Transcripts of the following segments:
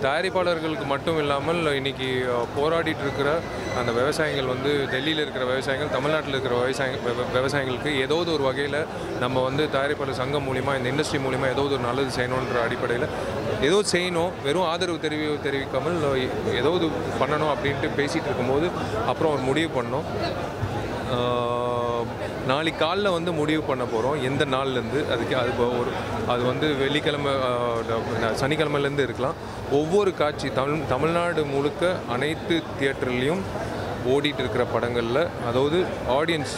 தயாரிப்பாளர்களுக்கு மட்டும் இல்லாமல் இன்னைக்கு அஹ், போராடிட்டு இருக்கிற அந்த விவசாயிகள் வந்து டெல்லியில் இருக்கிற விவசாயிகள் தமிழ்நாட்டில் இருக்கிற விவசாய விவ- விவசாயிகளுக்கு ஏதாவது ஒரு வகையில் நம்ம வந்து தயாரிப்பாளர் சங்கம் மூலிமா இந்த இண்டஸ்ட்ரி மூலிமா ஏதோ ஒரு நல்லது செய்யணுன்ற அடிப்படையில் ஏதோ செய்யணும் வெறும் ஆதரவு தெரிவி தெரிவிக்காமல் ஏதாவது பண்ணணும் அப்படின்ட்டு பேசிகிட்டு இருக்கும்போது அப்புறம் ஒரு முடிவு பண்ணோம் ஆஹ், நாளைக்கு காலைல வந்து முடிவு பண்ண போகிறோம் எந்த நாள்லேருந்து அதுக்கு அது இப்போ ஒரு அது வந்து வெள்ளிக்கிழமை ஆஹ், சனிக்கிழமைலேருந்து இருக்கலாம் ஒவ்வொரு காட்சி தமிழ் தமிழ்நாடு முழுக்க அனைத்து தியேட்டர்லேயும் ஓடிட்டு இருக்கிற படங்களில் அதாவது ஆடியன்ஸ்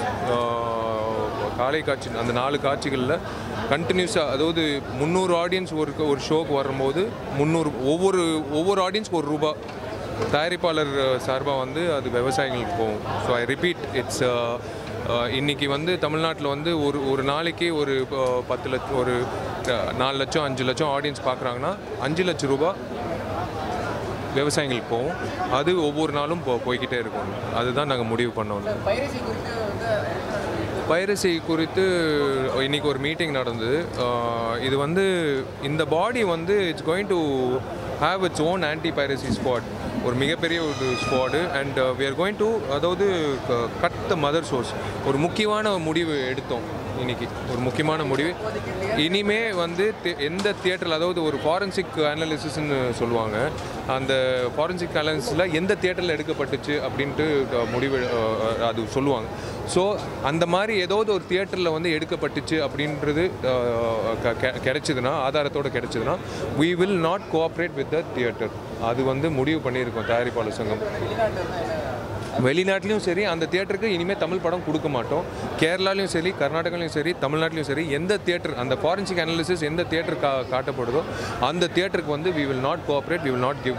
காலை காட்சி அந்த நாலு காட்சிகளில் கண்டினியூஸாக அதாவது முந்நூறு ஆடியன்ஸ் ஒரு ஒரு ஷோக்கு வரும்போது முந்நூறு ஒவ்வொரு ஒவ்வொரு ஆடியன்ஸ்க்கு ஒரு ரூபா தயாரிப்பாளர் சார்பாக வந்து அது விவசாயிகளுக்கு போகும் ஸோ ஐ ரிப்பீட் இட்ஸ் இன்னைக்கு வந்து தமிழ்நாட்டில் வந்து ஒரு ஒரு நாளைக்கு ஒரு அஹ், பத்து லட்சம் ஒரு அஹ், நாலு லட்சம் அஞ்சு லட்சம் ஆடியன்ஸ் பார்க்குறாங்கன்னா அஞ்சு லட்சம் ரூபாய் விவசாயிகளுக்கு போகும் அது ஒவ்வொரு நாளும் போ போய்கிட்டே இருக்கும் அதுதான் நாங்கள் முடிவு பண்ணோம் பைரசி குறித்து வந்து பைரசி குறித்து இன்னைக்கு ஒரு மீட்டிங் நடந்தது ஆஹ் இது வந்து இந்த பாடி வந்து it's going to have its own anti piracy squad ஒரு மிகப்பெரிய ஒரு squad and we are going to அதாவது கட் த மதர் சோர்ஸ் ஒரு முக்கியமான முடிவு எடுத்தோம் இன்னைக்கு ஒரு முக்கியமான முடிவு இனிமே வந்து தே- எந்த தியேட்டரில் அதாவது ஒரு ஃபாரன்சிக் அனாலிசிஸ்ன்னு சொல்லுவாங்க அந்த ஃபாரன்சிக் அனாலிசிஸில் எந்த தியேட்டரில் எடுக்கப்பட்டுச்சு அப்படின்ட்டு அஹ், முடிவு அஹ், அது சொல்லுவாங்க ஸோ அந்த மாதிரி ஏதாவது ஒரு தியேட்டரில் வந்து எடுக்கப்பட்டுச்சு அப்படின்றது அஹ், க- கெ- கிடைச்சதுன்னா ஆதாரத்தோடு கிடைச்சதுன்னா we will not cooperate with the theatre அது வந்து முடிவு பண்ணியிருக்கோம் தயாரிப்பாளர் சங்கம் வெளிநாட்டிலையும் சரி அந்த தியேட்டருக்கு இனிமேல் தமிழ் படம் கொடுக்க மாட்டோம் கேரளாலையும் சரி கர்நாடகாலையும் சரி தமிழ்நாட்டிலையும் சரி எந்த தியேட்டர் அந்த ஃபாரன்சிக் அனாலிசிஸ் எந்த தியேட்டர் கா காட்டப்படுதோ அந்த தியேட்டருக்கு வந்து we will not cooperate we will not give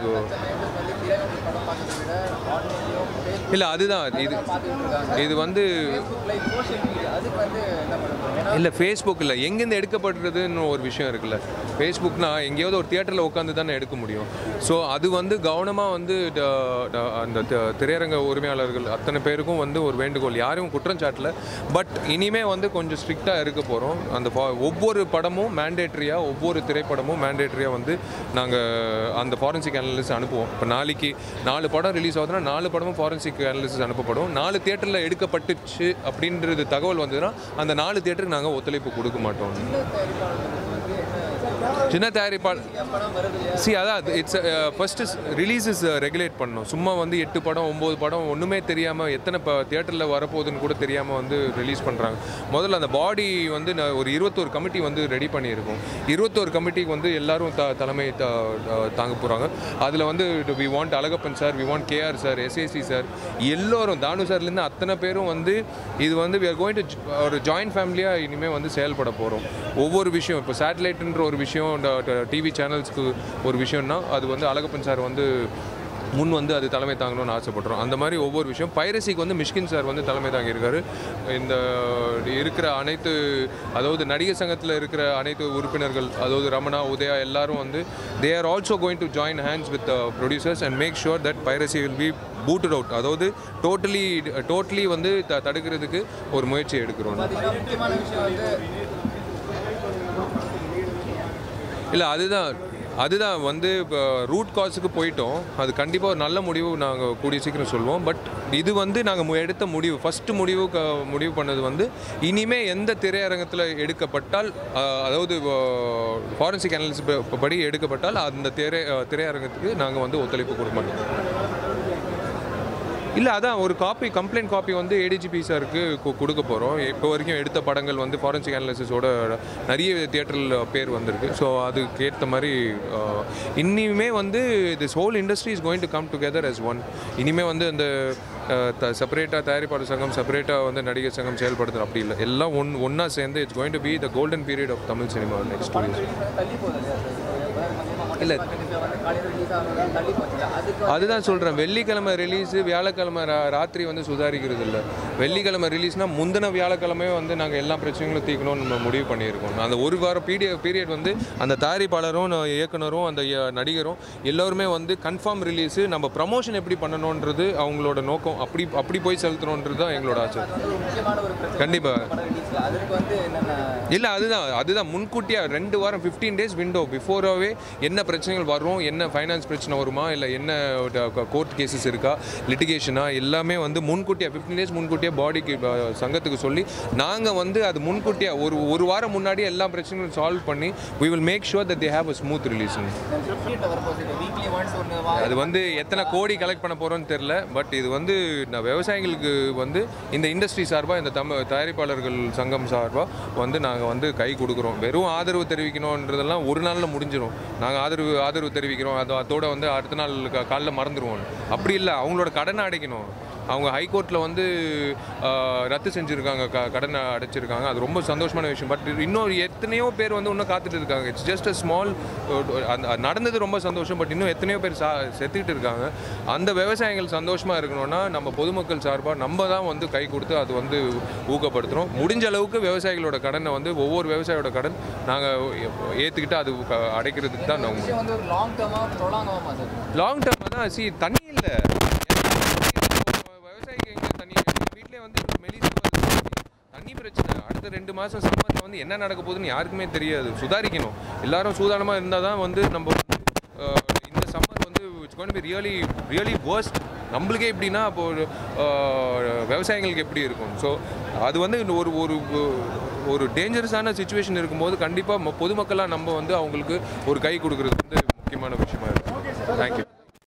இல்லை அதுதான் இது இது வந்து சோஷியல் மீடியா அதுக்கு வந்து என்ன பண்ண போறோம் இல்லை ஃபேஸ்புக் இல்லை எங்கேருந்து எடுக்கப்படுறதுன்னு ஒரு விஷயம் இருக்குல்ல ஃபேஸ்புக்னா எங்கேயாவது ஒரு தியேட்டரில் உட்காந்து தானே எடுக்க முடியும் ஸோ அது வந்து கவனமாக வந்து ட- ட- அந்த த- திரையரங்க உரிமையாளர்கள் அத்தனை பேருக்கும் வந்து ஒரு வேண்டுகோள் யாரும் குற்றம் சாட்டல பட் இனிமே வந்து கொஞ்சம் ஸ்ட்ரிக்டாக இருக்க போகிறோம் அந்த ஃபா- ஒவ்வொரு படமும் மேண்டேட்ரியாக ஒவ்வொரு திரைப்படமும் மேண்டேட்ரியாக வந்து நாங்கள் அந்த ஃபாரன்சிக் அனாலிசிஸ் அனுப்புவோம் இப்போ நாளைக்கு நாலு படம் ரிலீஸ் ஆகுதுன்னா நாலு படமும் ஃபாரன்சிக் அனாலிசிஸ் அனுப்பப்படும் நாலு தியேட்டரில் எடுக்கப்பட்டுச்சு அப்படின்றது தகவல் வந்ததுன்னா அந்த நாலு தியேட்டருக்கு நாங்கள் ஒத்துழைப்பு கொடுக்க மாட்டோம் சின்ன தயாரிப்பாளர் சி அதான் it's first release is regulate பண்ணணும் சும்மா வந்து எட்டு படம் ஒம்பது படம் ஒன்றுமே தெரியாமல் எத்தனை இப்போ தியேட்டரில் வரப்போகுதுன்னு கூட தெரியாமல் வந்து ரிலீஸ் பண்ணுறாங்க முதல்ல அந்த பாடி வந்து நான் ஒரு இருபத்தோரு கமிட்டி வந்து ரெடி பண்ணியிருக்கோம் இருபத்தோரு கமிட்டிக்கு வந்து எல்லாரும் த தலைமை த- த- தாங்க போகிறாங்க அதில் வந்து we want Alagappan sir we want KR sir SAC sir எல்லோரும் தானு சார்லேருந்து அத்தனை பேரும் வந்து இது வந்து we are going to j- ஒரு ஜாயின்ட் ஃபேமிலியாக இனிமேல் வந்து செயல்பட போகிறோம் ஒவ்வொரு விஷயம் இப்போ சேட்டலைட்டுன்ற ஒரு விஷயம் டிவி சேனல்ஸ்க்கு ஒரு விஷயம்னா அது வந்து அழகப்பன் சார் வந்து முன் வந்து அது தலைமை தாங்கணும்னு ஆசைப்படுறோம் அந்த மாதிரி ஒவ்வொரு விஷயம் பைரசிக்கு வந்து மிஷ்கின் சார் வந்து தலைமை தாங்கியிருக்காரு இந்த இருக்கிற அனைத்து அதாவது நடிகர் சங்கத்தில் இருக்கிற அனைத்து உறுப்பினர்கள் அதாவது ரமணா உதயா எல்லாரும் வந்து they are also going to join hands with producers and make sure that piracy will be booted out அதாவது டோட்டலி டோட்டலி வந்து த தடுக்கிறதுக்கு ஒரு முயற்சி எடுக்கிறோம் பார்த்தீங்கன்னா முக்கியமான விஷயம் வந்து இல்லை அதுதான் அதுதான் வந்து இப்போ ரூட் காஸுக்கு போயிட்டோம் அது கண்டிப்பாக ஒரு நல்ல முடிவு நாங்கள் கூடிய சீக்கிரம் சொல்லுவோம் பட் இது வந்து நாங்கள் எடுத்த முடிவு ஃபஸ்ட்டு முடிவு க முடிவு பண்ணது வந்து இனிமே எந்த திரையரங்கத்தில் எடுக்கப்பட்டால் அஹ், அதாவது ஃபாரன்சிக் அனாலிசிஸ் படி எடுக்கப்பட்டால் அந்த திரை அஹ், திரையரங்கத்துக்கு நாங்கள் வந்து ஒத்துழைப்பு கொடுக்க மாட்டோம் இல்லை அதான் ஒரு காப்பி கம்ப்ளைண்ட் காப்பி வந்து ஏடிஜிபி சாருக்கு கு- கொடுக்க போகிறோம் இப்போ வரைக்கும் எடுத்த படங்கள் வந்து ஃபாரன்சிக் அனாலிசிஸோட நிறைய தியேட்டரில் பேர் வந்திருக்கு ஸோ அதுக்கு ஏற்ற மாதிரி அஹ், இனிமே வந்து this whole industry is going to come together as one இனிமே வந்து அந்த செப்பரேட்டாக தயாரிப்பாளர் சங்கம் செப்பரேட்டாக வந்து நடிகர் சங்கம் செயல்படுத்துறது அப்படி இல்லை எல்லாம் ஒன் ஒன்றா சேர்ந்து it's going to be the golden period of Tamil cinema next two years தள்ளி போகுது இல்ல. வந்து காலையில் ரிலீஸ் ஆகணும் தள்ளி போச்சு அதுக்கு அதுதான் சொல்கிறேன் வெள்ளிக்கிழமை ரிலீஸு வியாழக்கிழமை ரா- ராத்திரி வந்து சுதாரிக்கிறது இல்லை வெள்ளிக்கிழமை ரிலீஸ்னால் முந்தின வியாழக்கிழமை வந்து நாங்கள் எல்லா பிரச்சனைகளும் தீர்க்கணும்னு நம்ம முடிவு பண்ணியிருக்கோம் அந்த ஒரு வாரம் பீடிய பீரியட் வந்து அந்த தயாரிப்பாளரும் ந- இயக்குனரும் அந்த இய- நடிகரும் எல்லோருமே வந்து கன்ஃபார்ம் ரிலீஸு நம்ம ப்ரமோஷன் எப்படி பண்ணணுன்றது அவங்களோட நோக்கம் செலுத்தணும் அப்படி அப்படி போய் செலுத்தணுன்றது தான் எங்களோட ஆசை அது வந்து ஒரு முக்கியமான ஒரு பிரச்சனை கண்டிப்பா. படம் ரிலீஸ்ல அதுக்கு வந்து என்னென்ன இல்லை அதுதான் அதுதான் முன்கூட்டியாக ரெண்டு வாரம் ஃபிஃப்டீன் டேஸ் விண்டோ பிஃபோராகவே என்ன பிரச்சனைகள் வரும் என்ன ஃபைனான்ஸ் பிரச்சனை வருமா இல்லை என்ன கோர்ட் கேசஸ் இருக்கா லிட்டிகேஷனா எல்லாமே வந்து முன்கூட்டியாக ஃபிஃப்டீன் டேஸ் முன்கூட்டியாக பாடிக்கு சங்கத்துக்கு சொல்லி நாங்கள் வந்து அது முன்கூட்டியாக ஒரு ஒரு வாரம் முன்னாடியே எல்லா பிரச்சனைகளும் சால்வ் பண்ணி we will make sure that they have a smooth release weekly once ஒன்று வா அது வந்து எத்தனை கோடி கலெக்ட் பண்ண போகிறோன்னு தெரில பட் இது வந்து நான் விவசாயிகளுக்கு வந்து இந்த இண்டஸ்ட்ரி சார்பாக இந்த தமிழ் தயாரிப்பாளர்கள் சங்கம் சார்பாக வந்து நாங்கள் வந்து கை கொடுக்குறோம் வெறும் ஆதரவு தெரிவிக்கணுன்றதெல்லாம் ஒரு நாளில் முடிஞ்சிடும் நாங்கள் ஆதரவு ஆதரவு தெரிவிக்கிறோம் அது அதோட வந்து அடுத்த நாள் கா- காலைல மறந்துடுவோம் அப்படி இல்லை அவங்களோட கடனை அடைக்கணும் அவங்க ஹைகோர்ட்டில் வந்து ஆஹ், ரத்து செஞ்சுருக்காங்க க கடனை அடைச்சிருக்காங்க அது ரொம்ப சந்தோஷமான விஷயம் பட் இன்னும் எத்தனையோ பேர் வந்து இன்னும் காத்துட்டு இருக்காங்க இட்ஸ் ஜஸ்ட் அ ஸ்மால் அந்த நடந்தது ரொம்ப சந்தோஷம் பட் இன்னும் எத்தனையோ பேர் சா செத்துக்கிட்டு இருக்காங்க அந்த விவசாயிகள் சந்தோஷமாக இருக்கணும்னா நம்ம பொதுமக்கள் சார்பாக நம்ம தான் வந்து கை கொடுத்து அது வந்து ஊக்கப்படுத்துகிறோம் முடிஞ்ச அளவுக்கு விவசாயிகளோட கடனை வந்து ஒவ்வொரு விவசாயியோட கடன் நாங்கள் ஏற்றுக்கிட்டு அது க- அடைக்கிறதுக்கு தான் நாங்கள் விஷயம் வந்து ஒரு லாங் டேர்மாக ப்ரொலாங் ஆகுமா சார் லாங் டேர்ம் தான் சி தண்ணி இல்லை விவசாயிக்கு எங்கே தண்ணி வீட்டிலே வந்து மெலிசா வருது தண்ணி பிரச்சனை அடுத்த ரெண்டு மாதம் சம்மரில் வந்து என்ன நடக்க போகுதுன்னு யாருக்குமே தெரியாது சுதாரிக்கணும் எல்லாரும் சூதானமாக இருந்தால் தான் வந்து நம்ம வந்து, அஹ், இந்த சம்மர் வந்து it's gonna be really really worst நம்மளுக்கே எப்படின்னா அப்போ ஒரு, அஹ், விவசாயிகளுக்கு எப்படி இருக்கும் ஸோ அது வந்து இந்த ஒரு ஒரு ஒரு டேஞ்சரஸான சுச்சுவேஷன் இருக்கும்போது கண்டிப்பாக பொதுமக்களாக நம்ம வந்து அவங்களுக்கு ஒரு கை கொடுக்குறது வந்து முக்கியமான விஷயமா இருக்கும் தேங்க்யூ